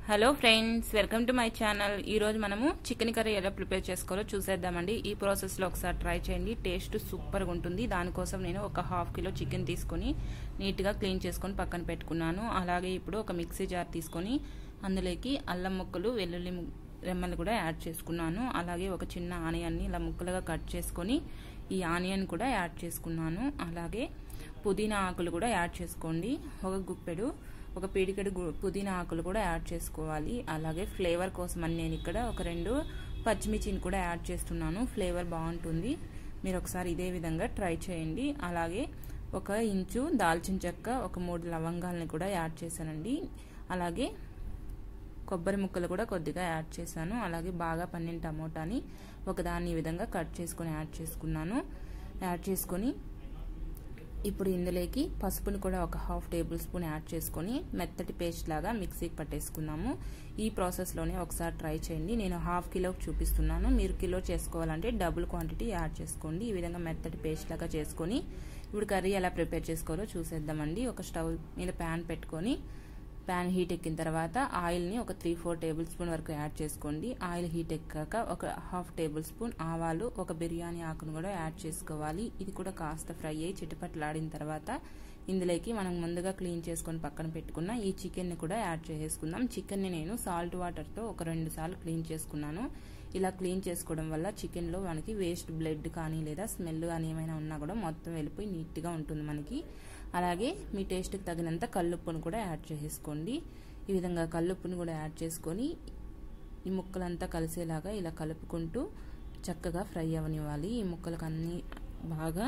hello friends welcome to my channel ఈరోజు మనము chicken curry ఎలా ప్రిపేర్ చేసుకోవాలో చూసేద్దామండి ఈ ప్రాసెస్లో ఒకసారి ట్రై చేయండి టేస్ట్ సూపర్గా ఉంటుంది దానికోసం నేను ఒక హాఫ్ కిలో చికెన్ తీసుకొని నీట్గా క్లీన్ చేసుకొని పక్కన పెట్టుకున్నాను అలాగే ఇప్పుడు ఒక మిక్సీ జార్ తీసుకొని అందులోకి అల్లం ముక్కలు వెల్లుల్లి రెమ్మలు కూడా యాడ్ చేసుకున్నాను అలాగే ఒక చిన్న ఆనియన్ని ఇలా ముక్కలుగా కట్ చేసుకొని ఈ ఆనియన్ కూడా యాడ్ చేసుకున్నాను అలాగే పుదీనా ఆకులు కూడా యాడ్ చేసుకోండి ఒక గుప్పెడు ఒక పిడికెడు పుదీనా ఆకులు కూడా యాడ్ చేసుకోవాలి అలాగే ఫ్లేవర్ కోసం అని నేను ఇక్కడ ఒక రెండు పచ్చిమిర్చిని కూడా యాడ్ చేస్తున్నాను ఫ్లేవర్ బాగుంటుంది మీరు ఒకసారి ఇదే విధంగా ట్రై చేయండి అలాగే ఒక ఇంచు దాల్చిన చెక్క ఒక మూడు లవంగాలని కూడా యాడ్ చేశానండి అలాగే కొబ్బరి ముక్కలు కూడా కొద్దిగా యాడ్ చేశాను అలాగే బాగా పండిన టమోటాని ఒకదాన్ని ఈ విధంగా కట్ చేసుకొని యాడ్ చేసుకున్నాను యాడ్ చేసుకొని ఇప్పుడు ఇందులోకి పసుపుని కూడా ఒక హాఫ్ టేబుల్ స్పూన్ యాడ్ చేసుకొని మెత్తటి పేస్ట్ లాగా మిక్సీకి పట్టేసుకున్నాము ఈ ప్రాసెస్లోనే ఒకసారి ట్రై చేయండి నేను హాఫ్ కిలో చూపిస్తున్నాను మీరు కిలో చేసుకోవాలంటే డబుల్ క్వాంటిటీ యాడ్ చేసుకోండి ఈ విధంగా మెత్తటి పేస్ట్ లాగా చేసుకొని ఇప్పుడు కర్రీ ఎలా ప్రిపేర్ చేసుకోవాలో చూసేద్దామండి ఒక స్టవ్ మీద ప్యాన్ పెట్టుకొని ప్యాన్ హీట్ ఎక్కిన తర్వాత ఆయిల్ని ఒక త్రీ ఫోర్ టేబుల్ స్పూన్ వరకు యాడ్ చేసుకోండి ఆయిల్ హీట్ ఎక్కాక ఒక హాఫ్ టేబుల్ స్పూన్ ఆవాలు ఒక బిర్యానీ ఆకును కూడా యాడ్ చేసుకోవాలి ఇది కూడా కాస్త ఫ్రై అయ్యి చిటపట్లాడిన తర్వాత ఇందులోకి మనం ముందుగా క్లీన్ చేసుకొని పక్కన పెట్టుకున్న ఈ చికెన్ని కూడా యాడ్ చేసుకుందాం చికెన్ని నేను సాల్ట్ వాటర్తో ఒక రెండు సార్లు క్లీన్ చేసుకున్నాను ఇలా క్లీన్ చేసుకోవడం వల్ల చికెన్లో మనకి వేస్ట్ బ్లడ్ కానీ లేదా స్మెల్ కానీ ఏమైనా ఉన్నా కూడా మొత్తం వెళ్ళిపోయి నీట్గా ఉంటుంది మనకి అలాగే మీ టేస్ట్కి తగినంత కల్లుప్పును కూడా యాడ్ చేసుకోండి ఈ విధంగా కల్లుప్పును కూడా యాడ్ చేసుకొని ఈ ముక్కలంతా కలిసేలాగా ఇలా కలుపుకుంటూ చక్కగా ఫ్రై అవనివ్వాలి ఈ ముక్కలకు అన్నీ బాగా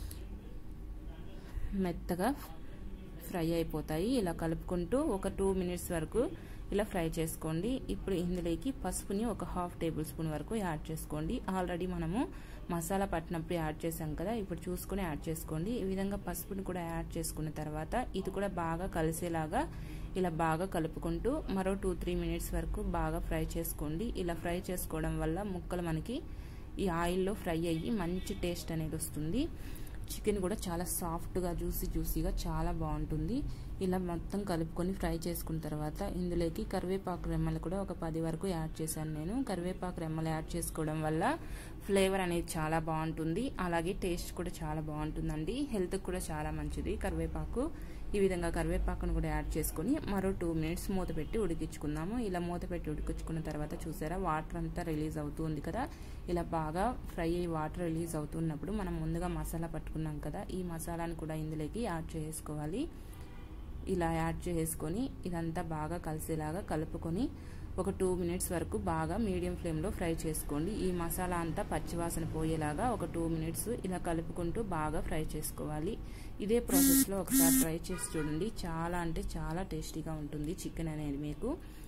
మెత్తగా ఫ్రై అయిపోతాయి ఇలా కలుపుకుంటూ ఒక టూ మినిట్స్ వరకు ఇలా ఫ్రై చేసుకోండి ఇప్పుడు ఇందులోకి పసుపుని ఒక హాఫ్ టేబుల్ స్పూన్ వరకు యాడ్ చేసుకోండి ఆల్రెడీ మనము మసాలా పట్టినప్పుడు యాడ్ చేసాం కదా ఇప్పుడు చూసుకుని యాడ్ చేసుకోండి ఈ విధంగా పసుపుని కూడా యాడ్ చేసుకున్న తర్వాత ఇది కూడా బాగా కలిసేలాగా ఇలా బాగా కలుపుకుంటూ మరో టూ త్రీ మినిట్స్ వరకు బాగా ఫ్రై చేసుకోండి ఇలా ఫ్రై చేసుకోవడం వల్ల ముక్కలు మనకి ఈ ఆయిల్లో ఫ్రై అయ్యి మంచి టేస్ట్ అనేది వస్తుంది చికెన్ కూడా చాలా సాఫ్ట్గా జ్యూసీ జ్యూసీగా చాలా బాగుంటుంది ఇలా మొత్తం కలుపుకొని ఫ్రై చేసుకున్న తర్వాత ఇందులోకి కరివేపాకు రెమ్మలు కూడా ఒక పది వరకు యాడ్ చేశాను నేను కరివేపాకు రెమ్మలు యాడ్ చేసుకోవడం వల్ల ఫ్లేవర్ అనేది చాలా బాగుంటుంది అలాగే టేస్ట్ కూడా చాలా బాగుంటుందండి హెల్త్కి కూడా చాలా మంచిది కరివేపాకు ఈ విధంగా కరివేపాకును కూడా యాడ్ చేసుకొని మరో టూ మినిట్స్ మూత పెట్టి ఉడికించుకుందాము ఇలా మూత పెట్టి ఉడికించుకున్న తర్వాత చూసారా వాటర్ అంతా రిలీజ్ అవుతుంది కదా ఇలా బాగా ఫ్రై అయ్యి వాటర్ రిలీజ్ అవుతున్నప్పుడు మనం ముందుగా మసాలా పట్టుకున్నాం కదా ఈ మసాలాను కూడా ఇందులోకి యాడ్ చేసుకోవాలి ఇలా యాడ్ చేసుకొని ఇదంతా బాగా కలిసేలాగా కలుపుకొని ఒక టూ మినిట్స్ వరకు బాగా మీడియం ఫ్లేమ్లో ఫ్రై చేసుకోండి ఈ మసాలా అంతా పచ్చివాసన పోయేలాగా ఒక టూ మినిట్స్ ఇలా కలుపుకుంటూ బాగా ఫ్రై చేసుకోవాలి ఇదే ప్రాసెస్లో ఒకసారి ట్రై చేసి చూడండి చాలా అంటే చాలా టేస్టీగా ఉంటుంది చికెన్ అనేది మీకు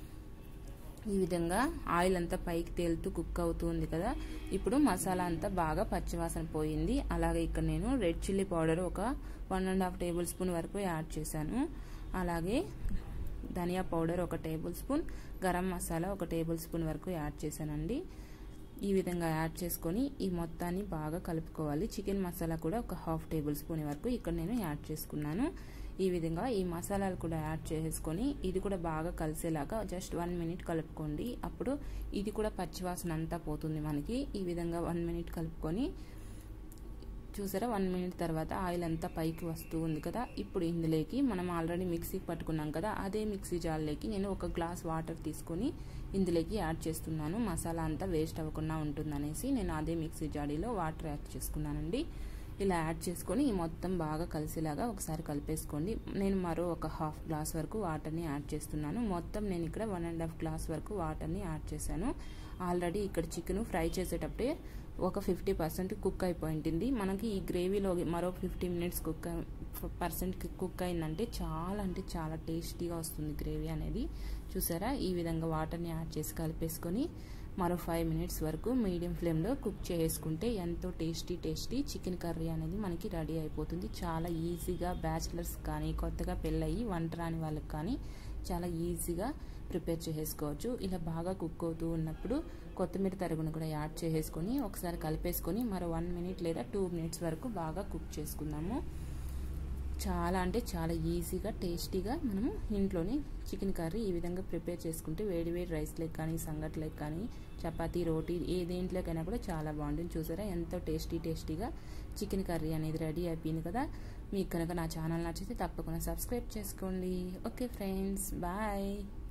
ఈ విధంగా ఆయిల్ అంతా పైకి తేలుతూ కుక్ అవుతుంది కదా ఇప్పుడు మసాలా అంతా బాగా పచ్చివాసన పోయింది అలాగే ఇక్కడ నేను రెడ్ చిల్లీ పౌడర్ ఒక one and half tablespoon వరకు యాడ్ చేశాను అలాగే ధనియా పౌడర్ ఒక టేబుల్ స్పూన్ గరం మసాలా ఒక టేబుల్ స్పూన్ వరకు యాడ్ చేశానండి ఈ విధంగా యాడ్ చేసుకొని ఈ మొత్తాన్ని బాగా కలుపుకోవాలి చికెన్ మసాలా కూడా ఒక హాఫ్ టేబుల్ స్పూన్ వరకు ఇక్కడ నేను యాడ్ చేసుకున్నాను ఈ విధంగా ఈ మసాలాలు కూడా యాడ్ చేసుకొని ఇది కూడా బాగా కలిసేలాగా జస్ట్ వన్ మినిట్ కలుపుకోండి అప్పుడు ఇది కూడా పచ్చివాసన అంతా పోతుంది మనకి ఈ విధంగా వన్ మినిట్ కలుపుకొని చూసారా వన్ మినిట్ తర్వాత ఆయిల్ అంతా పైకి వస్తూ ఉంది కదా ఇప్పుడు ఇందులోకి మనం ఆల్రెడీ మిక్సీకి పట్టుకున్నాం కదా అదే మిక్సీ జార్లోకి నేను ఒక గ్లాస్ వాటర్ తీసుకొని ఇందులోకి యాడ్ చేస్తున్నాను మసాలా అంతా వేస్ట్ అవ్వకుండా ఉంటుందనేసి నేను అదే మిక్సీ జాడీలో వాటర్ యాడ్ చేసుకున్నానండి ఇలా యాడ్ చేసుకొని ఈ మొత్తం బాగా కలిసేలాగా ఒకసారి కలిపేసుకోండి నేను మరో ఒక హాఫ్ గ్లాస్ వరకు వాటర్ని యాడ్ చేస్తున్నాను మొత్తం నేను ఇక్కడ వన్ అండ్ హాఫ్ గ్లాస్ వరకు వాటర్ని యాడ్ చేశాను ఆల్రెడీ ఇక్కడ చికెన్ ఫ్రై చేసేటప్పుడే ఒక ఫిఫ్టీ పర్సెంట్ కుక్ అయిపోయింటుంది మనకి ఈ గ్రేవీలో మరో fifty minutes cook percent cook అయిందంటే చాలా అంటే చాలా టేస్టీగా వస్తుంది గ్రేవీ అనేది చూసారా ఈ విధంగా వాటర్ని యాడ్ చేసి కలిపేసుకొని మరో ఫైవ్ మినిట్స్ వరకు మీడియం ఫ్లేమ్లో కుక్ చేసుకుంటే ఎంతో టేస్టీ టేస్టీ చికెన్ కర్రీ అనేది మనకి రెడీ అయిపోతుంది చాలా ఈజీగా బ్యాచిలర్స్ కానీ కొత్తగా పెళ్ళయి వంట రాని వాళ్ళకి కానీ చాలా ఈజీగా ప్రిపేర్ చేసుకోవచ్చు ఇలా బాగా కుక్ అవుతూ ఉన్నప్పుడు కొత్తిమీర తరుగును కూడా యాడ్ చేసేసుకొని ఒకసారి కలిపేసుకొని మరో వన్ మినిట్ లేదా టూ మినిట్స్ వరకు బాగా కుక్ చేసుకుందాము చాలా అంటే చాలా ఈజీగా టేస్టీగా మనము ఇంట్లోనే చికెన్ కర్రీ ఈ విధంగా ప్రిపేర్ చేసుకుంటే వేడి వేడి రైస్లోకి కానీ సంగట్లోకి కానీ చపాతీ రోటీ ఏ దేంట్లోకైనా కూడా చాలా బాగుంటుంది చూసారా ఎంతో టేస్టీ టేస్టీగా చికెన్ కర్రీ అనేది రెడీ అయిపోయింది కదా మీకు కనుక నా ఛానల్ నచ్చితే తప్పకుండా సబ్స్క్రైబ్ చేసుకోండి ఓకే ఫ్రెండ్స్ బాయ్